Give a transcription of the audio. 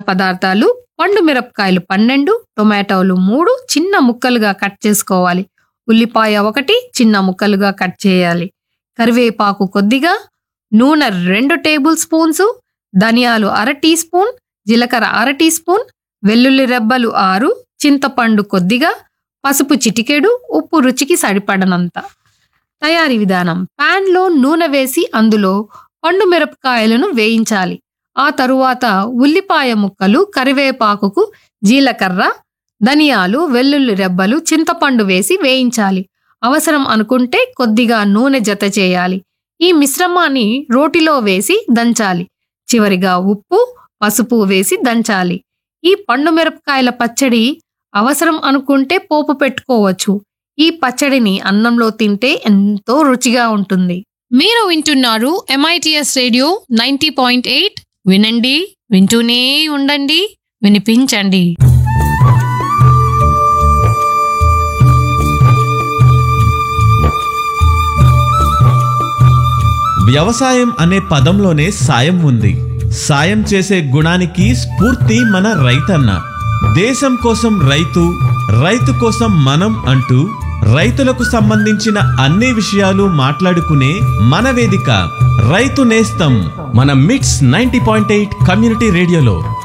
పదార్థాలు పండు మిరపకాయలు పన్నెండు టొమాటోలు మూడు చిన్న ముక్కలుగా కట్ చేసుకోవాలి ఉల్లిపాయ ఒకటి చిన్న ముక్కలుగా కట్ చేయాలి కరివేపాకు కొద్దిగా నూనె రెండు టేబుల్ స్పూన్స్ ధనియాలు అర టీ స్పూన్ జీలకర్ర అర టీ స్పూన్ వెల్లుల్లి రెబ్బలు ఆరు చింతపండు కొద్దిగా పసుపు చిటికెడు ఉప్పు రుచికి సరిపడనంత తయారీ విధానం లో నూనె వేసి అందులో పండు మిరపకాయలను వేయించాలి ఆ తరువాత ఉల్లిపాయ ముక్కలు కరివేపాకుకు జీలకర్ర ధనియాలు వెల్లుల్లి రెబ్బలు చింతపండు వేసి వేయించాలి అవసరం అనుకుంటే కొద్దిగా నూనె జత చేయాలి ఈ మిశ్రమాన్ని రోటిలో వేసి దంచాలి చివరిగా ఉప్పు పసుపు వేసి దంచాలి ఈ పండు మిరపకాయల పచ్చడి అవసరం అనుకుంటే పోపు పెట్టుకోవచ్చు ఈ పచ్చడిని అన్నంలో తింటే ఎంతో రుచిగా ఉంటుంది మీరు వింటున్నారు MITS radio ninety point eight వినండి వింటూనే ఉండండి వినిపించండి వ్యవసాయం అనే పదంలోనే సాయం ఉంది సాయం చేసే గుణానికి స్ఫూర్తి మన రైతన్న దేశం కోసం రైతు రైతు కోసం మనం అంటూ రైతులకు సంబంధించిన అన్ని విషయాలు మాట్లాడుకునే మన వేదిక రైతు నేస్తం మన మిట్స్ నైంటీ పాయింట్ ఎయిట్ కమ్యూనిటీ రేడియోలో